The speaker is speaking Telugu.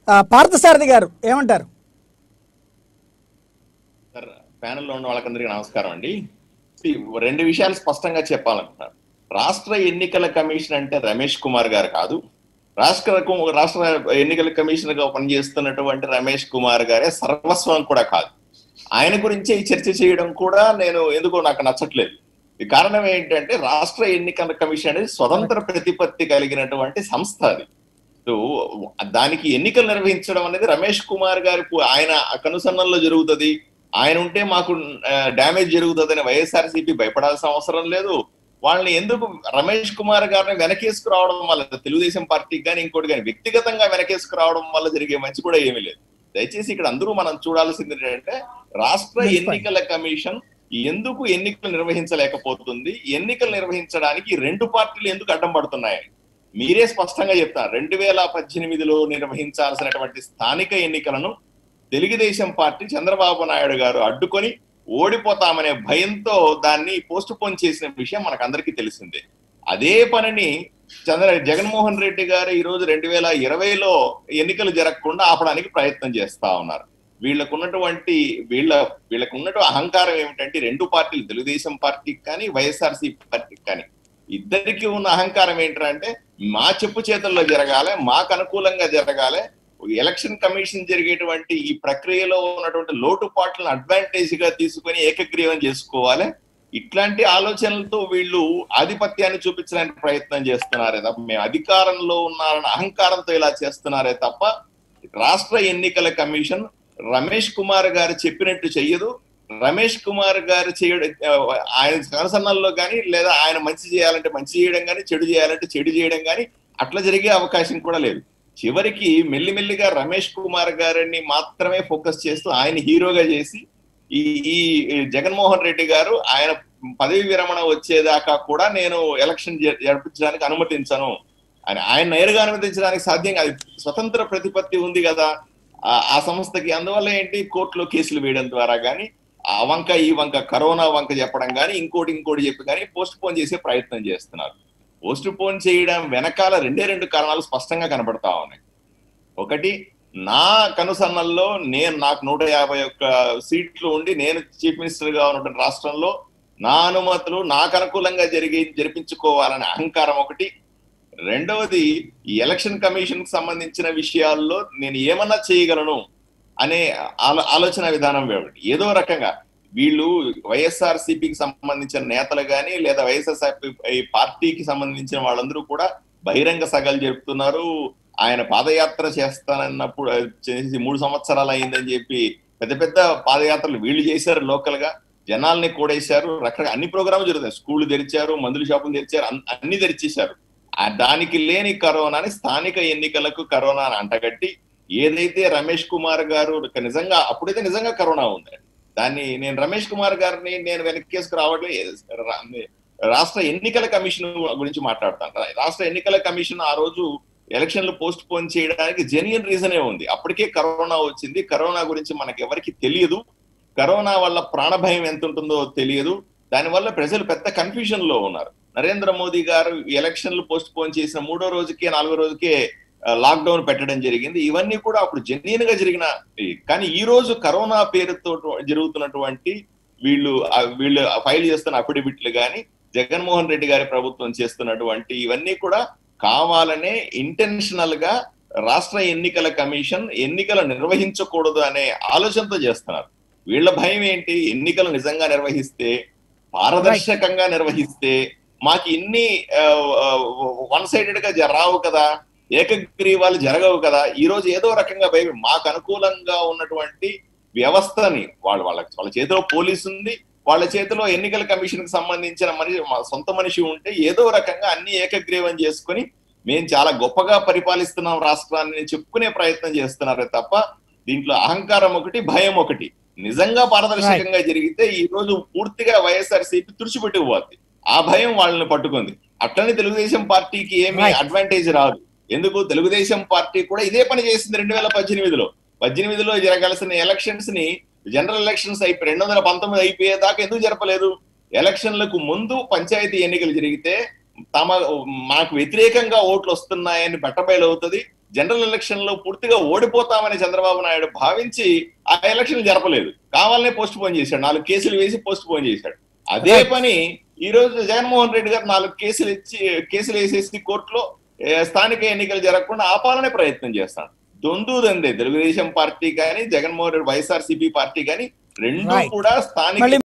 ఆ, పార్థసారథి గారు ఏమంటారు సార్ ప్యానెల్లో ఉన్న వాళ్ళకందరికీ నమస్కారం అండి See, రెండు విషయాలు స్పష్టంగా చెప్పాలనుకుంటున్నాను రాష్ట్ర ఎన్నికల కమిషన్ అంటే రమేష్ కుమార్ గారు కాదు రాష్ట్ర కు- రాష్ట్ర ఎన్నికల కమిషనర్ గా పనిచేస్తున్నటువంటి రమేష్ కుమార్ గారే సర్వస్వం కూడా కాదు ఆయన గురించే ఈ చర్చ చేయడం కూడా నేను ఎందుకో నాకు నచ్చట్లేదు ఈ కారణం ఏంటంటే రాష్ట్ర ఎన్నికల కమిషన్ అనేది స్వతంత్ర ప్రతిపత్తి కలిగినటువంటి సంస్థ అది సో దానికి ఎన్నికలు నిర్వహించడం అనేది రమేష్ కుమార్ గారి పు- ఆయన కనుసన్నల్లో జరుగుతుంది ఆయన ఉంటే మాకు డ్యామేజ్ జరుగుతుందని వైఎస్ఆర్సీపీ భయపడాల్సిన అవసరం లేదు వాళ్ళని ఎందుకు రమేష్ కుమార్ గారిని వెనకేసుకురావడం వల్ల తెలుగుదేశం పార్టీకి కానీ ఇంకోటి కానీ వ్యక్తిగతంగా వెనకేసుకురావడం వల్ల జరిగే మంచి కూడా ఏమీ లేదు దయచేసి ఇక్కడ అందరూ మనం చూడాల్సింది ఏంటంటే రాష్ట్ర That's fine. ఎన్నికల కమిషన్ ఎందుకు ఎన్నికలు నిర్వహించలేకపోతుంది ఎన్నికలు నిర్వహించడానికి రెండు పార్టీలు ఎందుకు అడ్డం పడుతున్నాయి మీరే స్పష్టంగా చెప్తారు రెండు వేల పద్దెనిమిదిలో నిర్వహించాల్సినటువంటి స్థానిక ఎన్నికలను తెలుగుదేశం పార్టీ చంద్రబాబు నాయుడు గారు అడ్డుకొని ఓడిపోతామనే భయంతో దాన్ని పోస్ట్ పోన్ చేసిన విషయం మనకందరికీ తెలిసిందే అదే పనిని చంద్ర జగన్మోహన్ రెడ్డి గారు ఈ రోజు రెండు వేల ఇరవైలో ఎన్నికలు జరగకుండా ఆపడానికి ప్రయత్నం చేస్తా ఉన్నారు వీళ్ళకు ఉన్నటువంటి వీళ్ళ వీళ్ళకు ఉన్నటువంటి అహంకారం ఏమిటంటే రెండు పార్టీలు తెలుగుదేశం పార్టీకి కానీ వైఎస్ఆర్సీ పార్టీకి కానీ ఇద్దరికి ఉన్న అహంకారం ఏంటంటే మా చెప్పు చేతుల్లో జరగాలి మాకు అనుకూలంగా జరగాలి ఎలక్షన్ కమిషన్ జరిగేటువంటి ఈ ప్రక్రియలో ఉన్నటువంటి లోటుపాట్లను అడ్వాంటేజ్ గా తీసుకొని ఏకగ్రీవం చేసుకోవాలి ఇట్లాంటి ఆలోచనలతో వీళ్ళు ఆధిపత్యాన్ని చూపించడానికి ప్రయత్నం చేస్తున్నారే తప్ప మేము అధికారంలో ఉన్నారన్న అహంకారంతో ఇలా చేస్తున్నారే తప్ప రాష్ట్ర ఎన్నికల కమిషన్ రమేష్ కుమార్ గారు చెప్పినట్టు చెయ్యదు రమేష్ కుమార్ గారు చేయడం ఆయన కనసన్నల్లో కానీ లేదా ఆయన మంచి చేయాలంటే మంచి చేయడం కానీ చెడు చేయాలంటే చెడు చేయడం కానీ అట్లా జరిగే అవకాశం కూడా లేదు చివరికి మెల్లిమెల్లిగా రమేష్ కుమార్ గారిని మాత్రమే ఫోకస్ చేస్తూ ఆయన హీరోగా చేసి ఈ ఈ జగన్మోహన్ రెడ్డి గారు ఆయన పదవి విరమణ వచ్చేదాకా కూడా నేను ఎలక్షన్ జ- జరిపించడానికి అనుమతించను అని ఆయన నేరుగా అనుమతించడానికి సాధ్యం కాదు స్వతంత్ర ప్రతిపత్తి ఉంది కదా ఆ- ఆ సంస్థకి అందువల్ల ఏంటి కోర్టులో కేసులు వేయడం ద్వారా కానీ ఆ వంక ఈ వంక కరోనా వంక చెప్పడం కానీ ఇంకోటి ఇంకోటి చెప్పి కానీ పోస్ట్ పోన్ చేసే ప్రయత్నం చేస్తున్నారు పోస్ట్ పోన్ చేయడం వెనకాల రెండే రెండు కారణాలు స్పష్టంగా కనబడతా ఉన్నాయి ఒకటి నా కనుసన్నల్లో నేను నాకు నూట యాభై ఒక్క సీట్లు ఉండి నేను చీఫ్ మినిస్టర్ గా ఉన్నటువంటి రాష్ట్రంలో నా అనుమతులు నాకు అనుకూలంగా జరిగి జరిపించుకోవాలనే అహంకారం ఒకటి రెండవది ఈ ఎలక్షన్ కమిషన్ కి సంబంధించిన విషయాల్లో నేను ఏమన్నా చేయగలను అనే ఆలో- ఆలోచన విధానం ఒకటి ఏదో రకంగా వీళ్ళు వైఎస్ఆర్ సిపికి సంబంధించిన నేతలు కానీ లేదా వైఎస్ఆర్ పార్టీకి సంబంధించిన వాళ్ళందరూ కూడా బహిరంగ సగలు జరుపుతున్నారు ఆయన పాదయాత్ర చేస్తానన్నప్పుడు అది చేసి మూడు సంవత్సరాలు అయిందని చెప్పి పెద్ద పెద్ద పాదయాత్రలు వీళ్ళు చేశారు లోకల్ గా జనాల్ని కూడేశారు రకరకాల అన్ని ప్రోగ్రాములు జరుగుతాయి స్కూళ్ళు తెరిచారు మందుల షాపులు తెరిచారు అన్- అన్ని తెరిచేశారు ఆ దానికి లేని కరోనాని స్థానిక ఎన్నికలకు కరోనా అంటగట్టి ఏదైతే రమేష్ కుమార్ గారు నిజంగా అప్పుడైతే నిజంగా కరోనా ఉంది దాన్ని నేను రమేష్ కుమార్ గారిని నేను వెనక్కేసుకు రావట్లేదు రా- రాష్ట్ర ఎన్నికల కమిషన్ గురించి మాట్లాడతాను రాష్ట్ర ఎన్నికల కమిషన్ ఆ రోజు ఎలక్షన్లు పోస్ట్ పోన్ చేయడానికి జెన్యున్ రీజనే ఉంది అప్పటికే కరోనా వచ్చింది కరోనా గురించి మనకి ఎవరికి తెలియదు కరోనా వల్ల ప్రాణభయం ఎంత ఉంటుందో తెలియదు దానివల్ల ప్రజలు పెద్ద కన్ఫ్యూజన్ లో ఉన్నారు నరేంద్ర మోదీ గారు ఎలక్షన్లు పోస్ట్ పోన్ చేసిన మూడో రోజుకే నాలుగో రోజుకే లాక్డౌన్ పెట్టడం జరిగింది ఇవన్నీ కూడా అప్పుడు జెన్యున్ గా జరిగిన కానీ ఈ రోజు కరోనా పేరుతో జరుగుతున్నటువంటి వీళ్ళు ఆ వీళ్ళు ఫైల్ చేస్తున్న అఫిడవిట్లు కానీ జగన్మోహన్ రెడ్డి గారి ప్రభుత్వం చేస్తున్నటువంటి ఇవన్నీ కూడా కావాలనే ఇంటెన్షనల్ గా రాష్ట్ర ఎన్నికల కమిషన్ ఎన్నికలు నిర్వహించకూడదు అనే ఆలోచనతో చేస్తున్నారు వీళ్ళ భయం ఏంటి ఎన్నికలు నిజంగా నిర్వహిస్తే పారదర్శకంగా నిర్వహిస్తే మాకు ఇన్ని వన్ సైడెడ్ గా జ- రావు కదా ఏకగ్రీవాలు జరగవు కదా ఈ రోజు ఏదో రకంగా భయం మాకు అనుకూలంగా ఉన్నటువంటి వ్యవస్థని వాళ్ళ వాళ్ళ వాళ్ళ చేతిలో పోలీసు ఉంది వాళ్ళ చేతిలో ఎన్నికల కమిషన్ కి సంబంధించిన మనిషి మా సొంత మనిషి ఉంటే ఏదో రకంగా అన్ని ఏకగ్రీవం చేసుకుని మేము చాలా గొప్పగా పరిపాలిస్తున్నాం రాష్ట్రాన్ని చెప్పుకునే ప్రయత్నం చేస్తున్నారే తప్ప దీంట్లో అహంకారం ఒకటి భయం ఒకటి నిజంగా పారదర్శకంగా జరిగితే ఈ రోజు పూర్తిగా వైఎస్ఆర్ సిపి తుడిచిపెట్టుకుపోద్ది ఆ భయం వాళ్ళని పట్టుకుంది అట్లనే తెలుగుదేశం పార్టీకి ఏమి Right. అడ్వాంటేజ్ రాదు ఎందుకు తెలుగుదేశం పార్టీ కూడా ఇదే పని చేసింది రెండు వేల పద్దెనిమిదిలో పద్దెనిమిదిలో జరగాల్సిన ఎలక్షన్స్ ని జనరల్ ఎలక్షన్స్ అయిపోయి రెండు వందల పంతొమ్మిది అయిపోయేదాకా ఎందుకు జరపలేదు ఎలక్షన్లకు ముందు పంచాయతీ ఎన్నికలు జరిగితే తమ మాకు వ్యతిరేకంగా ఓట్లు వస్తున్నాయని బట్టబయలు అవుతుంది జనరల్ ఎలక్షన్ లో పూర్తిగా ఓడిపోతామని చంద్రబాబు నాయుడు భావించి ఆ ఎలక్షన్ జరపలేదు కావాలనే పోస్ట్ పోన్ చేశాడు నాలుగు కేసులు వేసి పోస్ట్ పోన్ చేశాడు అదే Right. పని ఈ రోజు జగన్మోహన్ రెడ్డి గారు నాలుగు కేసులు ఇచ్చి కేసులు వేసేసి కోర్టులో ఏ, స్థానిక ఎన్నికలు జరగకుండా ఆపాలనే ప్రయత్నం చేస్తాడు దొందుదందే తెలుగుదేశం పార్టీ కానీ జగన్మోహన్ రెడ్డి వైఎస్ఆర్ పార్టీ కానీ రెండు Right. కూడా స్థానిక మళ్ళీ